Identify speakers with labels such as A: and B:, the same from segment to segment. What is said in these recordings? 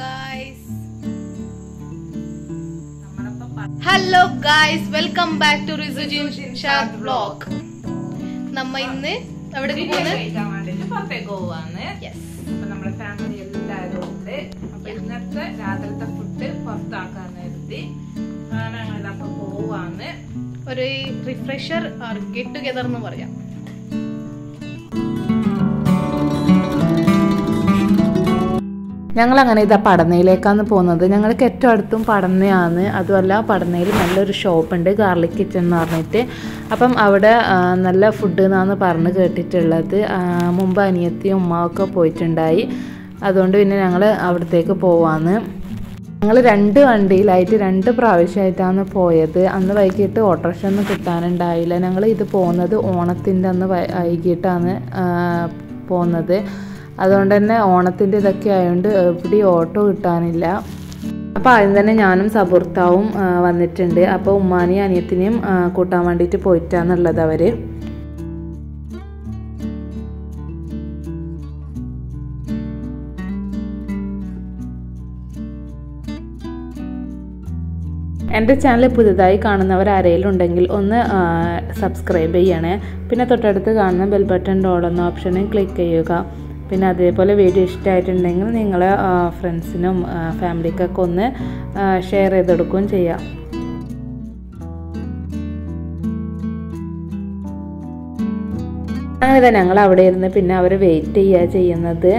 A: guys hello guys welcome back to റിസുജിൻ ഷാദ് vlog നമ്മ ഇന്ന് എവിടേക്ക് പോകുന്നത്
B: പുറത്തേക്ക് പോവാന്ന്
A: യെസ്
B: അപ്പൊ നമ്മുടെ ഫാമിലി എല്ലാവരും ഉണ്ട് അപ്പൊ ഇന്നത്തെ രാത്രിത്തെ ഫുഡ് പുറത്താക്കാൻ കരുതി ഞങ്ങളപ്പോ പോവാന്ന്
A: ഒരു റിഫ്രഷർ ഗെറ്റ് ടുഗെദർ എന്ന് പറയാം
C: ഞങ്ങൾ അങ്ങനെ ഇതാ പടന്നയിലേക്കാണ് പോകുന്നത് ഞങ്ങൾക്ക് ഏറ്റവും അടുത്തും പടന്നയാണ് അതുമല്ല പടന്നയിൽ നല്ലൊരു ഷോപ്പുണ്ട് ഗാർലിക് കിച്ചൺ എന്ന് പറഞ്ഞിട്ട് അപ്പം അവിടെ ആ, നല്ല ഫുഡ് എന്നാണ് പറഞ്ഞ് കേട്ടിട്ടുള്ളത് ആ, മുമ്പ് അനിയത്തിയും ഉമ്മാവൊക്കെ പോയിട്ടുണ്ടായി അതുകൊണ്ട് പിന്നെ ഞങ്ങൾ അവിടത്തേക്ക് പോവാന്ന് ഞങ്ങൾ രണ്ട് വണ്ടിയിലായിട്ട് രണ്ട് പ്രാവശ്യമായിട്ടാണ് പോയത് അന്ന് വൈകിട്ട് ഓട്ടോറിക്ഷ ഒന്നും കിട്ടാനുണ്ടായില്ല ഞങ്ങൾ ഇത് പോകുന്നത് ഓണത്തിൻ്റെ അന്ന് വൈ- വൈകിട്ടാണ് ആ, പോകുന്നത് അതുകൊണ്ട് തന്നെ ഓണത്തിൻ്റെ ഇതൊക്കെ ആയതുകൊണ്ട് എവിടെയും ഓട്ടോ കിട്ടാനില്ല അപ്പോൾ ആദ്യം തന്നെ ഞാനും സബുർത്താവും ആ, വന്നിട്ടുണ്ട് അപ്പോൾ ഉമ്മാനെയും അനിയത്തിനെയും ആ, കൂട്ടാൻ വേണ്ടിയിട്ട് പോയിട്ടാന്നുള്ളത് അവർ എൻ്റെ ചാനൽ പുതുതായി കാണുന്നവർ ആരെങ്കിലും ഉണ്ടെങ്കിൽ ഒന്ന് സബ്സ്ക്രൈബ് ചെയ്യണേ പിന്നെ തൊട്ടടുത്ത് കാണുന്ന ബെൽ ബട്ടൺ ഡോൾ എന്ന ഓപ്ഷനും ക്ലിക്ക് ചെയ്യുക പിന്നെ അതേപോലെ വീഡിയോ ഇഷ്ടമായിട്ടുണ്ടെങ്കിൽ നിങ്ങൾ ഫ്രണ്ട്സിനും ഫാമിലിക്കൊക്കെ ഒന്ന് ഷെയർ ചെയ്ത് കൊടുക്കുകയും ചെയ്യാം അങ്ങനെ തന്നെ ഞങ്ങൾ അവിടെ ഇരുന്ന് പിന്നെ അവർ വെയിറ്റ് ചെയ്യുക ചെയ്യുന്നത്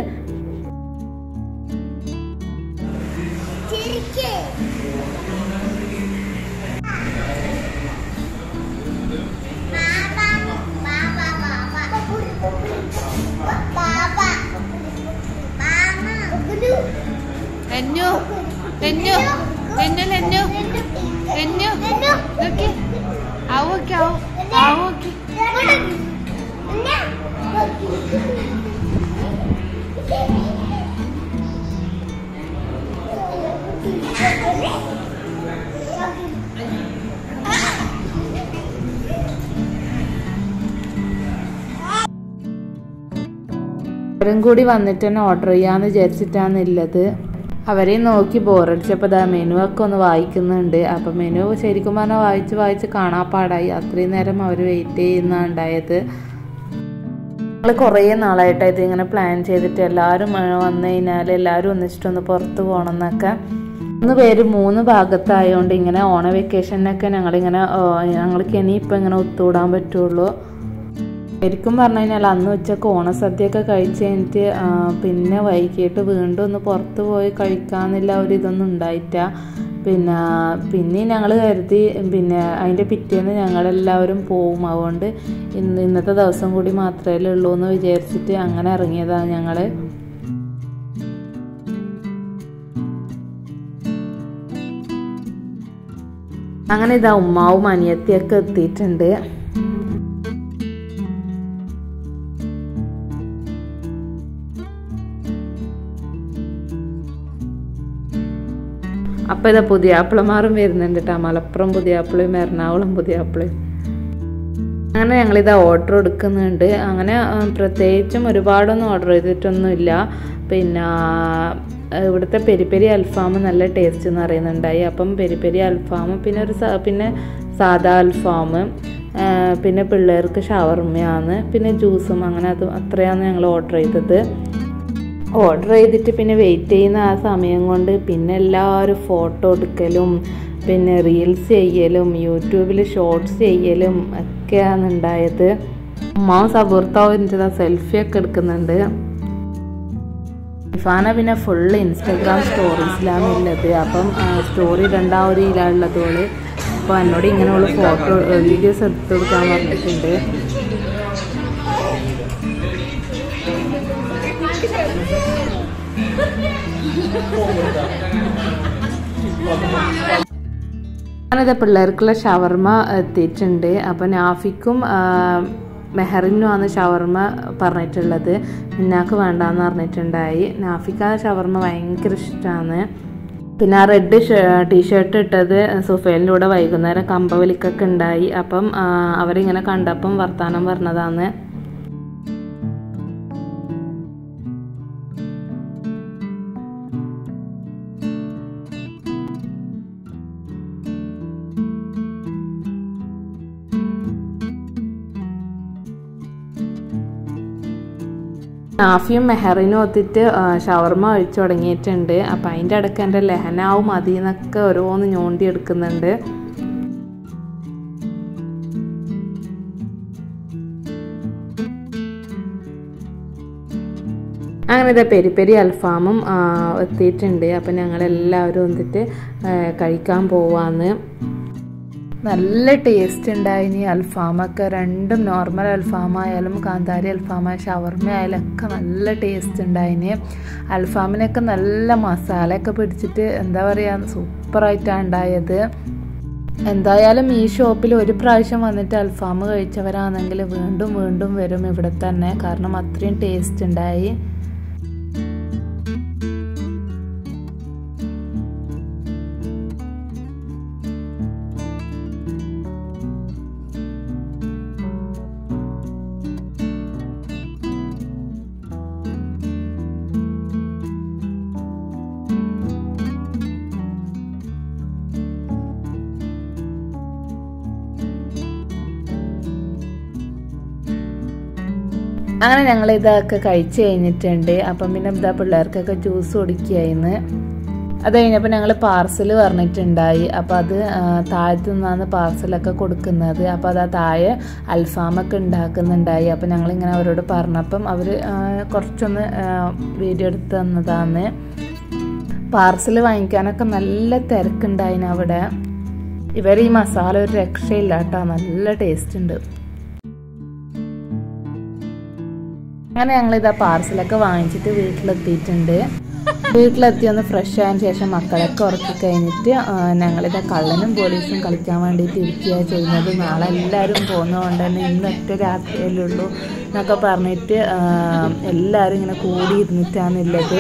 A: എന്നു എന്നു എന്നു എന്നു എന്നു നോക്കി ആവോക്കെ ആവോ ആവോക്കെ
C: അവരും കൂടി വന്നിട്ട് തന്നെ ഓർഡർ ചെയ്യാന്ന് വിചാരിച്ചിട്ടാണ് ഉള്ളത് അവരെ നോക്കി ബോറടിച്ചപ്പോൾ ദാ മെനു ഒക്കെ ഒന്ന് വായിക്കുന്നുണ്ട് അപ്പം മെനു ശരിക്കും പറഞ്ഞാൽ വായിച്ച് വായിച്ച് കാണാപ്പാടായി അത്രയും നേരം അവർ വെയിറ്റ് ചെയ്യുന്ന ഉണ്ടായത് ഞങ്ങൾ കുറേ നാളായിട്ട് ഇത് ഇങ്ങനെ പ്ലാൻ ചെയ്തിട്ട് എല്ലാവരും ആ, വന്നു കഴിഞ്ഞാൽ എല്ലാവരും ഒന്നിച്ചിട്ടൊന്ന് പുറത്ത് പോകണം എന്നൊക്കെ മൂന്ന് പേര് മൂന്ന് ഭാഗത്തായതുകൊണ്ട് ഇങ്ങനെ ഓണ വെക്കേഷനൊക്കെ ഞങ്ങളിങ്ങനെ ആ, ഞങ്ങൾക്ക് ഇനിയിപ്പോൾ ഇങ്ങനെ ഒത്തുകൂടാൻ പറ്റുള്ളൂ ശരിക്കും പറഞ്ഞു കഴിഞ്ഞാൽ അന്ന് ഉച്ചക്ക് ഓണസദ്യയൊക്കെ കഴിച്ച് കഴിഞ്ഞിട്ട് ആ, പിന്നെ വൈകിട്ട് വീണ്ടും ഒന്ന് പുറത്ത് പോയി കഴിക്കാന്നില്ല ഒരു ഇതൊന്നും ഉണ്ടായിട്ട പിന്നെ പിന്നെ ഞങ്ങൾ കരുതി പിന്നെ അതിൻ്റെ പിറ്റേന്ന് ഞങ്ങളെല്ലാവരും പോവും അതുകൊണ്ട് ഇന്ന് ഇന്നത്തെ ദിവസം കൂടി മാത്രമേ ഉള്ളൂ എന്ന് വിചാരിച്ചിട്ട് അങ്ങനെ ഇറങ്ങിയതാണ് ഞങ്ങൾ അങ്ങനെ ഇതാ ഉമ്മാവും അനിയത്തിയൊക്കെ എത്തിയിട്ടുണ്ട് അപ്പം ഇതാ പുതിയാപ്പിളമാറും വരുന്നുണ്ട് കേട്ടോ മലപ്പുറം പുതിയാപ്പിളയും എറണാകുളം പുതിയാപ്പിളയും അങ്ങനെ ഞങ്ങളിതാ ഓർഡർ എടുക്കുന്നുണ്ട് അങ്ങനെ ആ, പ്രത്യേകിച്ചും ഒരുപാടൊന്നും ഓർഡർ ചെയ്തിട്ടൊന്നുമില്ല പിന്നെ ആ, ഇവിടുത്തെ പെരി പെരി അൽഫാം നല്ല ടേസ്റ്റ് എന്ന് പറയുന്നുണ്ടായി അപ്പം പെരി പെരി അൽഫാം പിന്നെ ഒരു സ- പിന്നെ സാദാ അൽഫാം ആ, പിന്നെ പിള്ളേർക്ക് ഷവർമ്മയാണ് പിന്നെ ജ്യൂസും അങ്ങനെ അത് അത്രയാണ് ഞങ്ങൾ ഓർഡർ ചെയ്തത് ഓർഡർ ചെയ്തിട്ട് പിന്നെ വെയിറ്റ് ചെയ്യുന്ന ആ സമയം കൊണ്ട് പിന്നെ എല്ലാവരും ഫോട്ടോ എടുക്കലും പിന്നെ റീൽസ് ചെയ്യലും യൂട്യൂബിൽ ഷോർട്സ് ചെയ്യലും ഒക്കെയാണ് ഉണ്ടായത് ഉമ്മാവും സബൂർത്താവും എൻ്റെ സെൽഫി ഒക്കെ എടുക്കുന്നുണ്ട് ഇഫാന പിന്നെ ഫുള്ള് ഇൻസ്റ്റാഗ്രാം സ്റ്റോറീസിലാണ് ഉള്ളത് അപ്പം സ്റ്റോറി രണ്ടാമത് ഇതിലാണുള്ളത് ഓള് അപ്പോൾ എന്നോട് ഇങ്ങനെയുള്ള ഫോട്ടോ വീഡിയോസ് എടുത്തു കൊടുക്കാൻ പറഞ്ഞിട്ടുണ്ട് ഞാനത് പിള്ളേർക്കുള്ള ഷവർമ എത്തിയിട്ടുണ്ട് അപ്പം നാഫിക്കും ആ, മെഹറിനുമാണ് ഷവർമ പറഞ്ഞിട്ടുള്ളത് ഇന്നാക്ക് വേണ്ടാന്ന് പറഞ്ഞിട്ടുണ്ടായി നാഫിക്ക് ആ ഷവർമ ഭയങ്കര ഇഷ്ടമാണ് പിന്നെ ആ റെഡ് ടീഷർട്ട് ഇട്ടത് സുഫേലിൻ്റെ കൂടെ വൈകുന്നേരം കമ്പവലിക്കൊക്കെ ഉണ്ടായി അപ്പം ആ, അവരിങ്ങനെ കണ്ടപ്പം വർത്താനം പറഞ്ഞതാണ് നാഫിയും മെഹറിനും ഒത്തിട്ട് ആ, ഷവർമ്മ കഴിച്ചു തുടങ്ങിയിട്ടുണ്ട് അപ്പം അതിൻ്റെ ഇടയ്ക്ക് എൻ്റെ ലെഹനാവും അതിൽ നിന്നൊക്കെ ഓരോന്ന് ഞോണ്ടി എടുക്കുന്നുണ്ട് അങ്ങനെ ഇതാ പെരി പെരി അൽഫാമും ആ, എത്തിയിട്ടുണ്ട് അപ്പം ഞങ്ങളെല്ലാവരും വന്നിട്ട് ആ, കഴിക്കാൻ പോവാന്ന് നല്ല ടേസ്റ്റ് ഉണ്ടായിനി അൽഫാമൊക്കെ രണ്ടും നോർമൽ അൽഫാമായാലും കാന്താരി അൽഫാമായ ഷവർമ ആയാലും ഒക്കെ നല്ല ടേസ്റ്റ് ഉണ്ടായിനി അൽഫാമിനൊക്കെ നല്ല മസാലയൊക്കെ പിടിച്ചിട്ട് എന്താ പറയുക സൂപ്പറായിട്ടാണ് ഉണ്ടായത് എന്തായാലും ഈ ഷോപ്പിൽ ഒരു പ്രാവശ്യം വന്നിട്ട് അൽഫാം കഴിച്ചവരാണെങ്കിൽ വീണ്ടും വീണ്ടും വരും ഇവിടെ തന്നെ കാരണം അത്രയും ടേസ്റ്റ് ഉണ്ടായി അങ്ങനെ ഞങ്ങൾ ഇതൊക്കെ കഴിച്ച് കഴിഞ്ഞിട്ടുണ്ട് അപ്പം പിന്നെ ഇതാ പിള്ളേർക്കൊക്കെ ജ്യൂസ് കുടിക്കുകയായിരുന്നു അത് കഴിഞ്ഞപ്പോൾ ഞങ്ങൾ പാർസൽ പറഞ്ഞിട്ടുണ്ടായി അപ്പോൾ അത് ആ, താഴത്തു നിന്നാണ് പാർസലൊക്കെ കൊടുക്കുന്നത് അപ്പോൾ അത് ആ താഴെ അൽഫാമൊക്കെ ഉണ്ടാക്കുന്നുണ്ടായി അപ്പോൾ ഞങ്ങളിങ്ങനെ അവരോട് പറഞ്ഞപ്പം അവർ കുറച്ചൊന്ന് ആ, വീഡിയോ എടുത്ത് തന്നതാണ് പാർസൽ വാങ്ങിക്കാനൊക്കെ നല്ല തിരക്കുണ്ടായിന് അവിടെ ഇവർ ഈ മസാല ഒരു രക്ഷയില്ല കേട്ടോ നല്ല ടേസ്റ്റ് ഉണ്ട് അങ്ങനെ ഞങ്ങൾ ഇതാ പാർസലൊക്കെ വാങ്ങിച്ചിട്ട് വീട്ടിലെത്തിയിട്ടുണ്ട് വീട്ടിലെത്തി ഒന്ന് ഫ്രഷ് ആയതിനു ശേഷം മക്കളൊക്കെ ഉറക്കി കഴിഞ്ഞിട്ട് ആ, ഞങ്ങളിതാ കള്ളനും പോലീസും കളിക്കാൻ വേണ്ടിയിട്ട് ഇരിക്കുകയാണ് ചെയ്യുന്നത് നാളെ എല്ലാവരും പോകുന്നതുകൊണ്ട് തന്നെ ഇന്ന് ഒറ്റ രാത്രിയല്ലേ ഉള്ളൂ എന്നൊക്കെ പറഞ്ഞിട്ട് ആ, എല്ലാവരും ഇങ്ങനെ കൂടി ഇരുന്നിട്ടാണുള്ളത്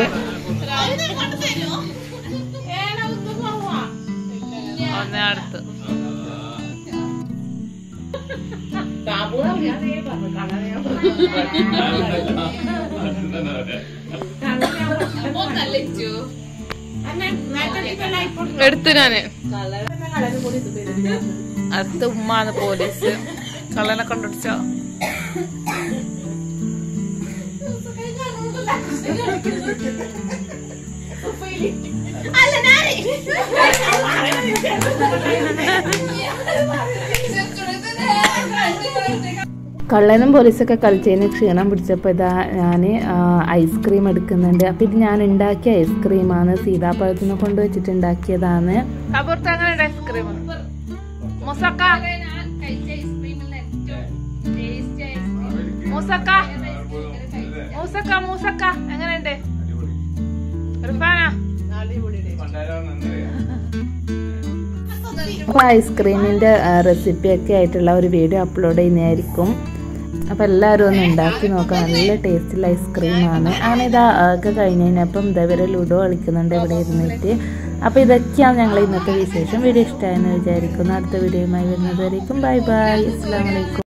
B: അടുത്ത് എടുത്തു ഞാന് അടുത്ത് ഉമ്മാണ് പോലീസ് കള്ളനെ കണ്ടുപിടിച്ചോ
C: കള്ളനും പോലീസൊക്കെ കളിച്ചതിന് ക്ഷീണം പിടിച്ചപ്പോൾ ഇതാ ഞാൻ ഐസ്ക്രീം എടുക്കുന്നുണ്ട് അപ്പം ഇത് ഞാൻ ഉണ്ടാക്കിയ ഐസ്ക്രീമാണ് സീതാപ്പഴത്തിനെ കൊണ്ട് വെച്ചിട്ട് ഉണ്ടാക്കിയതാണ്
B: അപ്പുറത്ത് അങ്ങനെ ഐസ്ക്രീം മുസക്ക മൂസക്ക മൂസക്ക മൂസക്ക എങ്ങനെയുണ്ട് റിഫാന
C: അപ്പോൾ ഐസ്ക്രീമിൻ്റെ റെസിപ്പിയൊക്കെ ആയിട്ടുള്ള ഒരു വീഡിയോ അപ്ലോഡ് ചെയ്യുന്നതായിരിക്കും അപ്പോൾ എല്ലാവരും ഒന്ന് ഉണ്ടാക്കി നോക്കാം നല്ല ടേസ്റ്റുള്ള ഐസ്ക്രീമാണ് അങ്ങനെ ഇതാ ഒക്കെ കഴിഞ്ഞ് കഴിഞ്ഞപ്പം ഇതേവരെ ലുഡോ കളിക്കുന്നുണ്ട് ഇവിടെ ഇരുന്നിട്ട് അപ്പോൾ ഇതൊക്കെയാണ് ഞങ്ങൾ ഇന്നത്തെ വിശേഷം വീഡിയോ ഇഷ്ടമായെന്ന് വിചാരിക്കുന്നു അടുത്ത വീഡിയോയുമായി വരുന്നതായിരിക്കും ബൈ ബൈ അസ്സാം വലൈക്കും